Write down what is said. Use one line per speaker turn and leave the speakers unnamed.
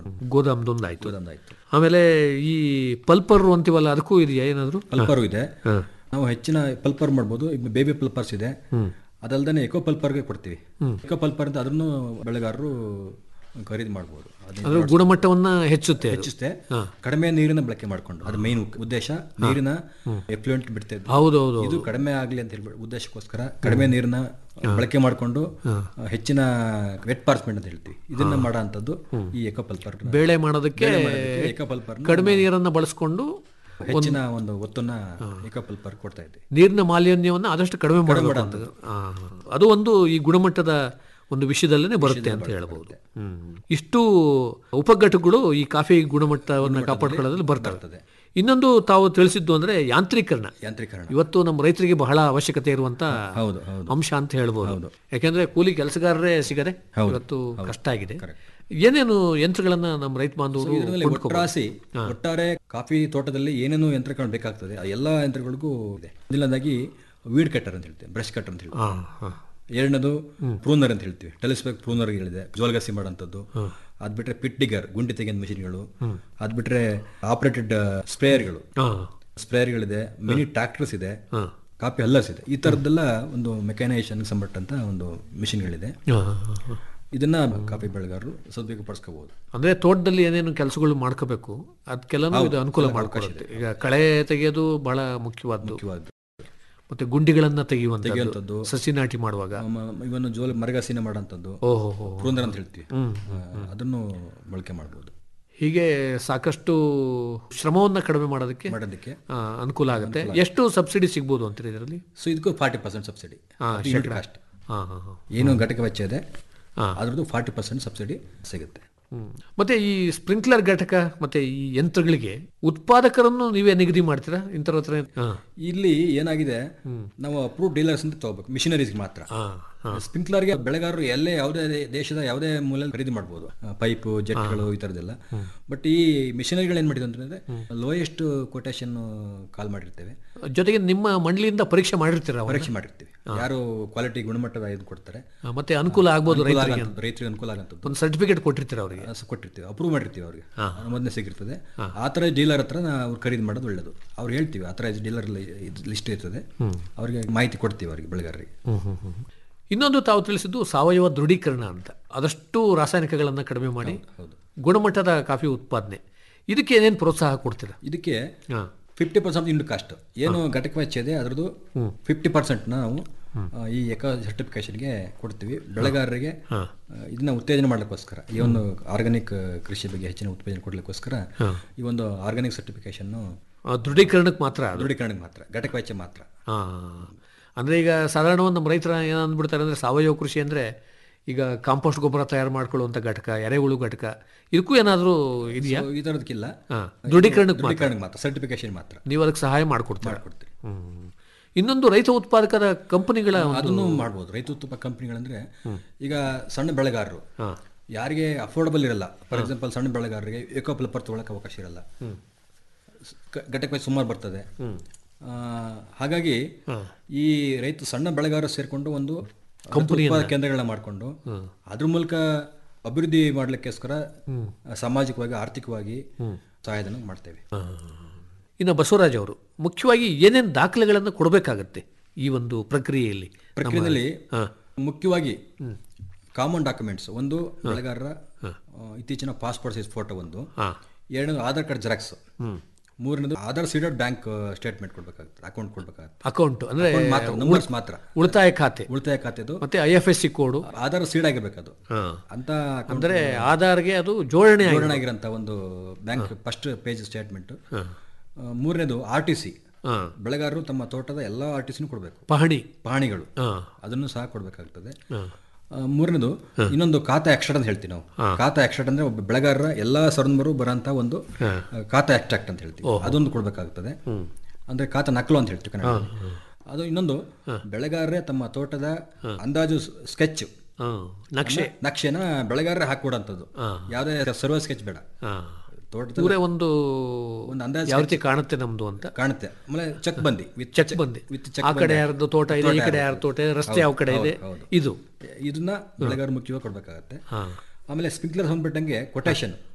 ಗೋದಾಮ್ದೊಂದು ಆಯ್ತು
ಗೋದಾಮ್ದಾಯ್ತು
ಆಮೇಲೆ ಈ ಪಲ್ಪರ್ ಅಂತೀವಲ್ಲ ಅದಕ್ಕೂ ಇದೆಯಾ ಏನಾದ್ರು
ಪಲ್ಪರು ಇದೆ ನಾವು ಹೆಚ್ಚಿನ ಪಲ್ಪರ್ ಮಾಡ್ಬೋದು ಈಗ ಬೇಬಿ ಪಲ್ಪರ್ಸ್ ಇದೆ ಅದಲ್ದೇ ಎಕೋ ಪಲ್ಪರ್ಗೆ ಕೊಡ್ತೀವಿ ಎಕೋ ಪಲ್ಪರ್ ಅಂತ ಅದನ್ನು ಬೆಳೆಗಾರರು ಖರೀದಿ ಮಾಡ್ಬೋದು ಅದನ್ನ
ಅಂದ್ರೆ ಗುಣಮಟ್ಟವನ್ನ ಹೆಚ್ಚುತ್ತೆ ಅದು.
ಹೆಚ್ಚಿಸುತ್ತೆ ಕಡಿಮೆ ನೀರಿನ ಬಳಕೆ ಮಾಡ್ಕೊಂಡು ಅದು ಮೈನ್ ಉದ್ದೇಶ ನೀರಿನ ಎಫ್ಲುಯೆಂಟ್ ಬಿಡ್ತಾ ಇದ್ದು
ಹೌದು ಹೌದು
ಇದು ಕಡಿಮೆ ಆಗಲಿ ಅಂತ ಹೇಳಿ ಉದ್ದೇಶಕ್ಕೋಸ್ಕರ ಕಡಿಮೆ ನೀರಿನ ಬಳಕೆ ಮಾಡಿಕೊಂಡು ಹೆಚ್ಚಿನ ವೆಟ್ ಪಾರ್ಸ್ಮೆಂಟ್ ಅಂತ ಹೇಳ್ತೀವಿ ಇದನ್ನ ಮಾಡೋ ಅಂಥದ್ದು ಈ ಎಕೋ ಪಲ್ಪರ್
ಬೇಳೆ ಮಾಡೋದಕ್ಕೆ
ಎಕೋ ಪಲ್ಪರ್
ಕಡಿಮೆ ನೀರನ್ನ ಬಳಸ್ಕೊಂಡು
ಹೆಚ್ಚಿನ ಒಂದು ಒತ್ತನ್ನ ಎಕೋ ಪಲ್ಪರ್ ಕೊಡ್ತಾ ಇದ್ದೀವಿ
ನೀರಿನ ಮಾಲಿನ್ಯವನ್ನು ಆದಷ್ಟು ಕಡಿಮೆ ಮಾಡಬೇಕು ಅದು ಒಂದು ಈ ಗುಣಮಟ್ಟದ ಒಂದು ವಿಷಯದಲ್ಲೇ ಬರುತ್ತೆ ಅಂತ ಹೇಳ್ಬೋದು ಹ್ಮ್. ಇಷ್ಟು ಉಪಘಟಕಗಳು ಈ ಕಾಫಿ ಗುಣಮಟ್ಟವನ್ನು ಕಾಪಾಡ್ಕೊಳ್ಳೋದ್ರಲ್ಲಿ ಬರ್ತವೆ ಇನ್ನೊಂದು ತಾವು ತಿಳಿಸಿದ್ದು ಅಂದ್ರೆ ಯಾಂತ್ರೀಕರಣ
ಯಾಂತ್ರೀಕರಣ
ಇವತ್ತು ನಮ್ಮ ರೈತರಿಗೆ ಬಹಳ ಅವಶ್ಯಕತೆ ಇರುವಂತ
ಹೌದು ಹೌದು
ಅಂಶ ಅಂತ ಹೇಳ್ಬೋದು ಯಾಕೆಂದ್ರೆ ಕೂಲಿ ಕೆಲಸಗಾರರೇ ಸಿಗದೆ ಇವತ್ತು ಕಷ್ಟ ಆಗಿದೆ ಏನೇನು ಯಂತ್ರಗಳನ್ನ ನಮ್ಮ ರೈತ ಬಾಂಧವರು
ಇದರಲ್ಲಿ ಒಟ್ರಾಸಿ ಒಟ್ಟಾರೆ ಕಾಫಿ ತೋಟದಲ್ಲಿ ಏನೇನು ಯಂತ್ರಗಳು ಬೇಕಾಗ್ತದೆ ಆ ಎಲ್ಲಾ ಯಂತ್ರಗಳಿಗೂ ಇದೆ ಮೊದಲನೇದಾಗಿ ವೀಡ್ ಕಟ್ಟರ್ ಅಂತ ಹೇಳ್ತೀವಿ ಬ್ರಷ್ ಕಟ್ಟರ್ ಅಂತ ಹೇಳ್ತೀವಿ
ಹಾ, ಹಾ.
ಎರಡನೇದು ಪ್ರೂನರ್ ಅಂತ ಹೇಳ್ತೀವಿ ಟೆಲಿಸ್ಪೆಕ್ ಪ್ರೂನರ್ ಇದೆ ಜೋಲ್ಗಸಿ ಮಾಡೋಂಥದ್ದು ಅದ್ ಬಿಟ್ರೆ ಪಿಟ್ ಡಿಗರ್ ಗುಂಡಿ ತೆಗೆದ ಮಿಷಿನ್ಗಳು ಅದ್ ಬಿಟ್ರೆ ಆಪರೇಟೆಡ್ ಸ್ಪ್ರೇಯರ್ಗಳು
ಹಾ,
ಸ್ಪ್ರೇಯರ್ಗಳಿದೆ ಮಿನಿ ಟ್ರಾಕ್ಟರ್ಸ್ ಇದೆ ಕಾಪಿ ಹಲ್ಲರ್ಸ್ ಇದೆ ಈ ತರದ್ದೆಲ್ಲ ಒಂದು ಮೆಕ್ಯಾನೈಸೇಷನ್ ಸಂಬಂಧಂತ ಒಂದು ಮಿಷಿನ್ಗಳಿದೆ
ಹಾ, ಹಾ, ಹಾ.
ಇದನ್ನ ಕಾಫಿ ಬೆಳೆಗಾರರು ಸದುಪಯೋಗಪಡಿಸ್ಕೋಬಹುದು
ಅಂದ್ರೆ ತೋಟದಲ್ಲಿ ಏನೇನು ಕೆಲಸಗಳು ಮಾಡ್ಕೋಬೇಕು ಅದಕ್ಕೆಲ್ಲನೂ ಇದು ಅನುಕೂಲ ಮಾಡ್ಕೊಡುತ್ತೆ ಈಗ ಕಳೆ ತೆಗೆಯೋದು ಬಹಳ ಮುಖ್ಯವಾದ್ದು
ಮುಖ್ಯವಾದ್ದು
ಮತ್ತೆ ಗುಂಡಿಗಳನ್ನ ತೆಗೆಯುವಂಥದ್ದು
ತೆಗೆಯುವಂಥದ್ದು.
ಸಸಿ ನಾಟಿ ಮಾಡುವಾಗ
ಇವನು ಜೋಲ ಮರಗಾಸಿನ ಮಾಡೋಂಥದ್ದು
ಓಹೋ ಹೋ
ಪ್ರೂನರ್ ಅಂತ ಹೇಳ್ತೀವಿ ಆ, ಅದನ್ನು ಬಳಕೆ ಮಾಡ್ಬೋದು
ಹೀಗೆ ಸಾಕಷ್ಟು ಶ್ರಮವನ್ನ ಕಡಿಮೆ ಮಾಡೋದಕ್ಕೆ
ಮಾಡೋದಕ್ಕೆ
ಆ, ಅನುಕೂಲ ಆಗುತ್ತೆ ಎಷ್ಟು ಸಬ್ಸಿಡಿ ಸಿಗ್ಬೋದು ಅಂತೀರಿ ಇದರಲ್ಲಿ
ಸೊ ಇದಕ್ಕೂ ಫಾರ್ಟಿ ಪರ್ಸೆಂಟ್ ಸಬ್ಸಿಡಿ
ಹಾ,
ಯೂನಿಟ್ ಕಾಸ್ಟ್
ಹಾ ಹಾ ಹಾ
ಏನು ಘಟಕ ವೆಚ್ಚ ಇದೆ
ಹಾ.
ಅದ್ರದ್ದು ಫಾರ್ಟಿ ಪರ್ಸೆಂಟ್ ಸಬ್ಸಿಡಿ ಸಿಗುತ್ತೆ
ಹ್ಮ್. ಮತ್ತೆ ಈ ಸ್ಪ್ರಿಂಕ್ಲರ್ ಘಟಕ ಮತ್ತೆ ಈ ಯಂತ್ರಗಳಿಗೆ ಉತ್ಪಾದಕರನ್ನು ನೀವೇ ನಿಗದಿ ಮಾಡ್ತೀರಾ ಇಂಥವ್ರ ಹತ್ರ ಹಾ.
ಇಲ್ಲಿ ಏನಾಗಿದೆ ನಾವು ಅಪ್ರೂವ್ ಡೀಲರ್ಸ್ ಅಂತ ತಗೋಬೇಕು ಮಿಷನರೀಸ್ ಮಾತ್ರ
ಹಾ, ಹಾ.
ಸ್ಪ್ರಿಂಕ್ಲರ್ಗೆ ಬೆಳೆಗಾರರು ಎಲ್ಲೇ ಯಾವುದೇ ದೇ- ದೇಶದ ಯಾವುದೇ ಮೂಲೆಯಲ್ಲಿ ಖರೀದಿ ಮಾಡ್ಬೋದು ಪೈಪು ಜೆಟ್ಗಳು ಈ ಥರದ್ದೆಲ್ಲ ಬಟ್ ಈ ಮಿಷನರಿಗಳು ಏನು ಮಾಡಿದೆ ಅಂತಂದ್ರೆ ಲೋಯೆಸ್ಟ್ ಕೊಟೇಶನ್ ಕಾಲ್ ಮಾಡಿರ್ತೇವೆ
ಜೊತೆಗೆ ನಿಮ್ಮ ಮಂಡಳಿಯಿಂದ ಪರೀಕ್ಷೆ ಮಾಡಿರ್ತೀರ ಅವನ್ನ?
ಪರೀಕ್ಷೆ ಮಾಡಿರ್ತೀವಿ ಯಾರು ಕ್ವಾಲಿಟಿ ಗುಣಮಟ್ಟದ ಇದು ಕೊಡ್ತಾರೆ
ಆ, ಮತ್ತೆ ಅನುಕೂಲ ಆಗ್ಬೋದು
ಅನುಕೂಲ
ರೈತರಿಗೆ
ಆಗಂತದ್ದು, ರೈತರಿಗೆ ಅನುಕೂಲ ಆಗಂತದ್ದು
ಒಂದು ಸರ್ಟಿಫಿಕೇಟ್ ಕೊಟ್ಟಿರ್ತೀರ ಅವರಿಗೆ
ಸ- ಕೊಟ್ಟಿರ್ತೀವಿ ಅಪ್ರೂವ್ ಮಾಡಿರ್ತೀವಿ ಅವ್ರಿಗೆ ಮೊದಲನೇ ಸಿಗಿರ್ತದೆ ಆ ಥರ ಡೀಲರ್ ಹತ್ರ ನಾ ಅವ್ರು ಖರೀದಿ ಮಾಡೋದು ಒಳ್ಳೇದು ಅವ್ರು ಹೇಳ್ತೀವಿ ಆ ಥರ ಡೀಲರ್ ಲಿಸ್ಟ್ ಇರ್ತದೆ ಅವ್ರಿಗೆ ಮಾಹಿತಿ ಕೊಡ್ತೀವಿ ಅವ್ರಿಗೆ ಬೆಳೆಗಾರರಿಗೆ
ಇನ್ನೊಂದು ತಾವು ತಿಳಿಸಿದ್ದು ಸಾವಯವ ದೃಢೀಕರಣ ಅಂತ ಆದಷ್ಟು ರಾಸಾಯನಿಕಗಳನ್ನು ಕಡಿಮೆ ಮಾಡಿ ಗುಣಮಟ್ಟದ ಕಾಫಿ ಉತ್ಪಾದನೆ ಇದಕ್ಕೆ ಏನೇನು ಪ್ರೋತ್ಸಾಹ ಕೊಡ್ತೀರಾ
ಇದಕ್ಕೆ
ಹಾ.
ಫಿಫ್ಟಿ ಪರ್ಸೆಂಟ್ ಇಂಡು ಕಾಸ್ಟ್ ಏನು ಘಟಕ ವೆಚ್ಚ ಇದೆ ಅದರದ್ದು ಫಿಫ್ಟಿ ಪರ್ಸೆಂಟ್ ನಾವು ಆ, ಈ ಎಕೋ ಸರ್ಟಿಫಿಕೇಶನ್ಗೆ ಕೊಡ್ತೀವಿ ಬೆಳೆಗಾರರಿಗೆ ಆ, ಇದನ್ನ ಉತ್ತೇಜನ ಮಾಡ್ಲಿಕ್ಕೋಸ್ಕರ ಈ ಒಂದು ಆರ್ಗಾನಿಕ್ ಕೃಷಿ ಬಗ್ಗೆ ಹೆಚ್ಚಿನ ಉತ್ತೇಜನ ಕೊಡ್ಲಿಕ್ಕೋಸ್ಕರ ಈ ಒಂದು ಆರ್ಗಾನಿಕ್ ಸರ್ಟಿಫಿಕೇಶನ್
ಆ, ದೃಢೀಕರಣಕ್ಕೆ ಮಾತ್ರ ಅದು
ದೃಢೀಕರಣಕ್ಕೆ ಮಾತ್ರ ಘಟಕ ವೆಚ್ಚ ಮಾತ್ರ
ಹಾ. ಅಂದ್ರೆ ಈಗ ಸಾಧಾರಣವಾಗಿ ನಮ್ಮ ರೈತರ ಏನು ಅಂದ್ಬಿಡ್ತಾರೆ ಅಂದ್ರೆ ಸಾವಯವ ಕೃಷಿ ಅಂದ್ರೆ ಈಗ ಕಾಂಪೋಸ್ಟ್ ಗೊಬ್ಬರ ತಯಾರು ಮಾಡ್ಕೊಳ್ಳುವಂಥ ಘಟಕ ಎರೆಹುಳು ಘಟಕ ಇದಕ್ಕೂ ಏನಾದರೂ ಇದೆಯಾ
So, ಈ ಥರದಕ್ಕಿಲ್ಲ
ಹಾ. ದೃಢೀಕರಣಕ್ಕೆ ಮಾತ್ರ
ದೃಢೀಕರಣಕ್ಕೆ ಮಾತ್ರ ಸರ್ಟಿಫಿಕೇಶನ್ ಮಾತ್ರ
ನೀವು ಅದಕ್ಕೆ ಸಹಾಯ ಮಾಡಿಕೊಡ್ತೀರಾ
ಕೊಡ್ತೀವಿ
ಹ್ಮ್. ಇನ್ನೊಂದು ರೈತ ಉತ್ಪಾದಕರ ಕಂಪನಿಗಳ
ಅದನ್ನು ಮಾಡ್ಬೋದು ರೈತ ಉತ್ಪ ಕಂಪ್ನಿಗಳಂದ್ರೆ ಈಗ ಸಣ್ಣ ಬೆಳೆಗಾರರು ಯಾರಿಗೆ ಅಫೋರ್ಡಬಲ್ ಇರಲ್ಲ ಫಾರ್ ಎಕ್ಸಾಂಪಲ್ ಸಣ್ಣ ಬೆಳೆಗಾರರಿಗೆ ಏಕೋ ಪ್ಲಪರ್ ತಗೊಳಕ್ಕೆ ಅವಕಾಶ ಇರಲ್ಲ ಸ್- ಕ- ಘಟಕ ಸುಮಾರು ಬರ್ತದೆ ಆ, ಹಾಗಾಗಿ ಈ ರೈತ ಸಣ್ಣ ಬೆಳೆಗಾರ ಸೇರ್ಕೊಂಡು ಒಂದು ಉತ್ಪಾದಕ ಕೇಂದ್ರಗಳನ್ನ ಮಾಡಿಕೊಂಡು ಅದ್ರ ಮೂಲಕ ಅಭಿವೃದ್ಧಿ ಮಾಡ್ಲಿಕ್ಕೋಸ್ಕರ ಸಾಮಾಜಿಕವಾಗಿ ಆರ್ಥಿಕವಾಗಿ ಸಹಾಯಧನ ಮಾಡ್ತೇವೆ
ಇನ್ನು ಬಸವರಾಜ್ ಅವರು ಮುಖ್ಯವಾಗಿ ಏನೇನು ದಾಖಲೆಗಳನ್ನು ಕೊಡಬೇಕಾಗತ್ತೆ ಈ ಒಂದು ಪ್ರಕ್ರಿಯೆಯಲ್ಲಿ
ಪ್ರಕ್ರಿಯೆಯಲ್ಲಿ
ಹಾ.
ಮುಖ್ಯವಾಗಿ ಕಾಮನ್ ಡಾಕ್ಯುಮೆಂಟ್ಸ್ ಒಂದು ಬೆಳೆಗಾರರ ಆ, ಇತ್ತೀಚಿನ ಪಾಸ್ಪೋರ್ಟ್ ಸೈಜ್ ಫೋಟೋ ಒಂದು ಎರಡನೇದು ಆಧಾರ್ ಕಾರ್ಡ್ ಜೆರಾಕ್ಸ್ ಮೂರನೇದು ಆಧಾರ್ ಸೀಡೆಡ್ ಬ್ಯಾಂಕ್ ಸ್ಟೇಟ್ಮೆಂಟ್ ಕೊಡ್ಬೇಕಾಗುತ್ತೆ ಅಕೌಂಟ್ ಕೊಡ್ಬೇಕಾಗುತ್ತೆ
ಅಕೌಂಟ್ ಅಂದ್ರೆ
Account ಮಾತ್ರ ನಂಬರ್ಸ್ ಮಾತ್ರ
ಉಳಿತಾಯ ಖಾತೆ
ಉಳಿತಾಯ ಖಾತೆದು
ಮತ್ತೆ I F S C code
Aadhaar seed ಆಗಿರ್ಬೇಕದು
ಹಾ.
ಅಂತ
ಅಂದ್ರೆ ಆಧಾರ್ಗೆ ಅದು ಜೋಡಣೆ ಆಗಿ
ಜೋಡಣೆ ಆಗಿರೋಂಥ ಒಂದು ಬ್ಯಾಂಕ್ ಫಸ್ಟ್ ಪೇಜ್ ಸ್ಟೇಟ್ಮೆಂಟ್ ಮೂರನೇದು ಆರ್ ಟಿ ಸಿ
ಹಾ.
ಬೆಳೆಗಾರರು ತಮ್ಮ ತೋಟದ ಎಲ್ಲ ಆರ್ ಟಿ ಸಿನೂ ಕೊಡಬೇಕು
ಪಹಣಿ
ಪಹಣಿಗಳು
ಹಾ.
ಅದನ್ನು ಸಹ ಕೊಡಬೇಕಾಗ್ತದೆ ಆ, ಮೂರನೇದು ಇನ್ನೊಂದು ಖಾತಾ ಎಕ್ಸ್ಟ್ರಾಕ್ಟ್ ಅಂತ ಹೇಳ್ತೀವಿ ನಾವು ಖಾತಾ ಎಕ್ಸ್ಟ್ರಾಕ್ಟ್ ಅಂದ್ರೆ ಒಬ್ಬ ಬೆಳೆಗಾರರ ಎಲ್ಲಾ ಸರನ್ಮರು ಬರೋಂಥ ಒಂದು ಆ, ಖಾತಾ ಎಕ್ಸ್ಟ್ರಾಕ್ಟ್ ಅಂತ ಹೇಳ್ತೀವಿ ಅದೊಂದು ಕೊಡಬೇಕಾಗ್ತದೆ ಅಂದ್ರೆ ಖಾತಾ ನಕಲು ಅಂತ ಹೇಳ್ತೀವಿ ಕನ್ನಡ ಅದು ಇನ್ನೊಂದು ಬೆಳೆಗಾರರೇ ತಮ್ಮ ತೋಟದ ಅಂದಾಜು ಸ್ಕೆಚ್
ಹಾ. ನಕ್ಷೆ
ನಕ್ಷೆನ ಬೆಳೆಗಾರರೇ ಹಾಕೊಡಂಥದ್ದು ಯಾವುದೇ ಸರ್ವ ಸ್ಕೆಚ್ ಬೇಡ
ಹಾ.
ತೋಟದ
ಪೂರೆ ಒಂದು
ಒಂದು ಅಂದಾಜು
ಯಾವ ರೀತಿ ಕಾಣುತ್ತೆ ನಮ್ದು ಅಂತ
ಕಾಣುತ್ತೆ ಆಮೇಲೆ ಚೆಕ್ ಬಂದಿ ವಿತ್
ಚೆಕ್ ಬಂದಿ
ವಿತ್ ಚೆಕ್
ಆ ಕಡೆ ಯಾರ್ದು ತೋಟ ಇದೆ ಈ ಕಡೆ ಯಾರ್ದು ತೋಟ ಇದೆ ರಸ್ತೆ ಯಾವ ಕಡೆ ಇದೆ ಇದು
ಇದನ್ನ ಬೆಳೆಗಾರ ಮುಖ್ಯವಾಗಿ ಕೊಡ್ಬೇಕಾಗತ್ತೆ
ಹಾ.
ಆಮೇಲೆ ಸ್ಪ್ರಿಂಕ್ಲರ್ ಸಂಬಂಧಪಟ್ಟಂಗೆ ಕೊಟೇಶನ್